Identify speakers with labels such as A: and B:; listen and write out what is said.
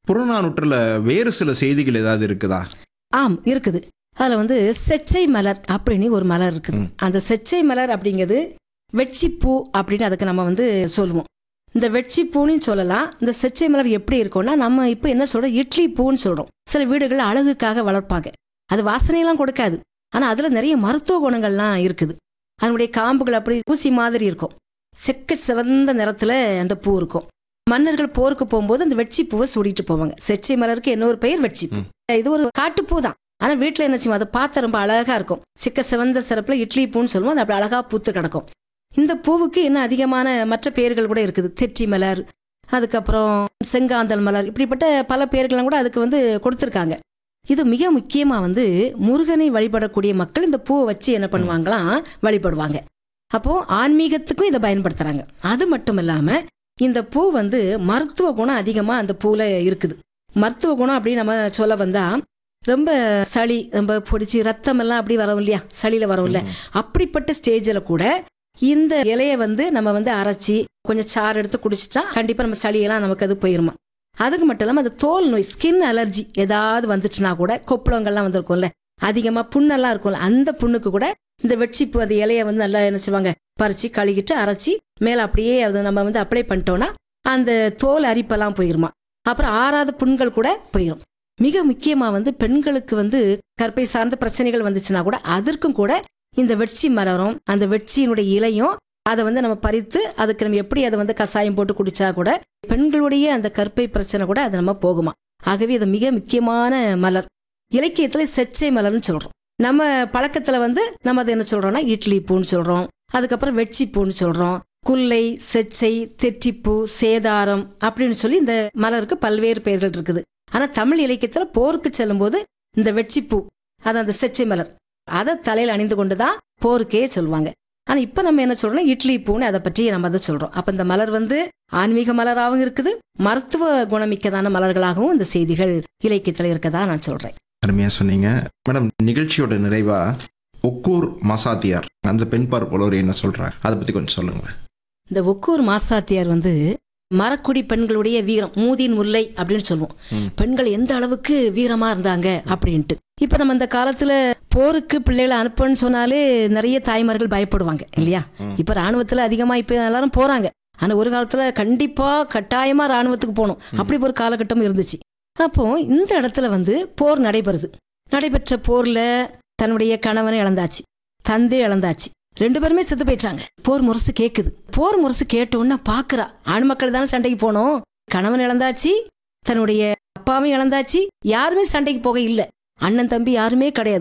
A: புறநானூற்றுல வேறு சில செய்திகள் ஏதாவது இருக்குதா
B: ஆம் இருக்குது அதில் வந்து செச்சை மலர் அப்படின்னு ஒரு மலர் இருக்குது
A: ம்.
B: அந்த செச்சை மலர் அப்படிங்கிறது வெட்சிப்பூ அப்படின்னு அதுக்கு நம்ம வந்து சொல்லுவோம் இந்த வெட்சிப்பூன்னு சொல்லலாம் இந்த செச்சை மலர் எப்படி இருக்கும்னா நம்ம இப்போ என்ன சொல்றோம் இட்லி பூன்னு சொல்றோம் சில வீடுகளில் அழகுக்காக வளர்ப்பாங்க அது வாசனையெல்லாம் கொடுக்காது ஆனால் அதில் நிறைய மருத்துவ குணங்கள்லாம் இருக்குது அதனுடைய காம்புகள் அப்படி ஊசி மாதிரி இருக்கும் செக்க சிவந்த நிறத்தில் அந்த பூ இருக்கும் மன்னர்கள் போருக்கு போகும்போது அந்த வெட்சி பூவை சூடிட்டு போவாங்க செச்சை மலருக்கு இன்னொரு பெயர் வெட்சிப்பூ இது ஒரு காட்டுப்பூ தான் ஆனா வீட்டுல என்ன செய்வோம் அதை பார்த்த ரொம்ப அழகா இருக்கும் சிக்க சிவந்த சிறப்புல இட்லி பூன்னு சொல்லுவோம் அது அப்படி அழகா பூத்து கிடக்கும் இந்த பூவுக்கு இன்னும் அதிகமான மற்ற பெயர்கள் கூட இருக்குது தெற்றி மலர் அதுக்கப்புறம் செங்காந்தல் மலர் இப்படிப்பட்ட பல பெயர்கள்லாம் கூட அதுக்கு வந்து கொடுத்துருக்காங்க இது மிக முக்கியமா வந்து முருகனை வழிபடக்கூடிய மக்கள் இந்த பூவை வச்சு என்ன பண்ணுவாங்களாம் வழிபடுவாங்க அப்போ ஆன்மீகத்துக்கும் இதை பயன்படுத்துறாங்க அது மட்டும் இல்லாம இந்த பூ வந்து மருத்துவ குணம் அதிகமா அந்த பூல இருக்குது மருத்துவ குணம் அப்படின்னு நம்ம சொல்ல வந்தா ரொம்ப சளி ரொம்ப பிடிச்சி ரத்தம் எல்லாம் அப்படி வரும் இல்லையா சளியில வரும்ல அப்படிப்பட்ட ஸ்டேஜில் கூட இந்த இலையை வந்து நம்ம வந்து அரைச்சி கொஞ்சம் சாறு எடுத்து குடிச்சிட்டா கண்டிப்பா நம்ம சளியெல்லாம் நமக்கு அது போயிருமா அதுக்கு மட்டும் இல்லாமல் அந்த தோல் நோய் ஸ்கின் அலர்ஜி ஏதாவது வந்துச்சுன்னா கூட கொப்பளங்கள்லாம் வந்திருக்கும்ல அதிகமா புண்ணெல்லாம் இருக்கும்ல அந்த புண்ணுக்கு கூட இந்த வெட்சிப்பு அந்த இலையை வந்து நல்லா என்ன செய்வாங்க பறிச்சு கழுகிட்டு அரைச்சி மேலே அப்படியே அது நம்ம வந்து அப்ளை பண்ணிட்டோம்னா அந்த தோல் அரிப்பெல்லாம் போயிருமா அப்புறம் ஆறாத புண்கள் கூட போயிடும் மிக முக்கியமா வந்து பெண்களுக்கு வந்து கற்பை சார்ந்த பிரச்சனைகள் வந்துச்சுன்னா கூட அதற்கும் கூட இந்த வெட்சி மலரும் அந்த வெட்சியினுடைய இலையும் அதை வந்து நம்ம பறித்து அதுக்கு நம்ம எப்படி அதை வந்து கசாயம் போட்டு குடிச்சா கூட பெண்களுடைய அந்த கற்பை பிரச்சனை கூட அது நம்ம போகுமா ஆகவே இது மிக முக்கியமான மலர் இலக்கியத்துல செச்சை மலர்னு சொல்றோம் நம்ம பழக்கத்துல வந்து நம்ம அதை என்ன சொல்றோம்னா இட்லி பூன்னு சொல்றோம் அதுக்கப்புறம் வெட்சி பூன்னு சொல்றோம் குல்லை செச்சை தெற்றிப்பூ சேதாரம் அப்படின்னு சொல்லி இந்த மலருக்கு பல்வேறு பெயர்கள் இருக்குது ஆனா தமிழ் இலக்கியத்துல போருக்கு செல்லும்போது இந்த வெட்சிப்பூ அது அந்த செச்சை மலர் அதை தலையில் அணிந்து கொண்டு தான் போருக்கே சொல்லுவாங்க ஆனா இப்ப நம்ம என்ன சொல்றோம்னா இட்லி பூன்னு அதை பற்றி நம்ம அதை சொல்றோம் அப்ப இந்த மலர் வந்து ஆன்மீக மலராகவும் இருக்குது மருத்துவ குணமிக்கதான மலர்களாகவும் இந்த செய்திகள் இலக்கியத்துல இருக்கதா நான் சொல்றேன்
A: அருமையா சொன்னீங்க மேடம் நிகழ்ச்சியோட நிறைவா ஒக்கூர் மசாத்தியார் அந்த பெண் பார்ப்போர் என்ன சொல்றாங்க அதை பத்தி கொஞ்சம் சொல்லுங்க
B: இந்த ஒக்கூர் மாசாத்தியார் வந்து மரக்குடி பெண்களுடைய வீரம் மூதின் முல்லை அப்படின்னு சொல்லுவோம்
A: ம்.
B: பெண்கள் எந்த அளவுக்கு வீரமா இருந்தாங்க அப்படின்ட்டு இப்ப நம்ம இந்த காலத்துல போருக்கு பிள்ளைகளை அனுப்பணும்னு சொன்னாலே நிறைய தாய்மார்கள் பயப்படுவாங்க இல்லையா
A: ம்.
B: இப்ப ராணுவத்துல அதிகமா இப்ப எல்லாரும் போறாங்க ஆனா ஒரு காலத்துல கண்டிப்பா கட்டாயமா ராணுவத்துக்கு போகணும் அப்படி ஒரு காலகட்டம் இருந்துச்சு அப்போ இந்த இடத்துல வந்து போர் நடைபெறுது நடைபெற்ற போர்ல தன்னுடைய கணவனை இழந்தாச்சு தந்தை இழந்தாச்சு ரெண்டு பேருமே செத்து போயிட்டாங்க போர் முரசு கேக்குது போர் முரசு கேட்ட உடனே பாக்குறா ஆண் மக்கள் தானே சண்டைக்கு போனோம் கணவன் இழந்தாச்சு தன்னுடைய அப்பாவையும் இழந்தாச்சு யாருமே சண்டைக்கு போக இல்ல அண்ணன் தம்பி யாருமே கிடையாது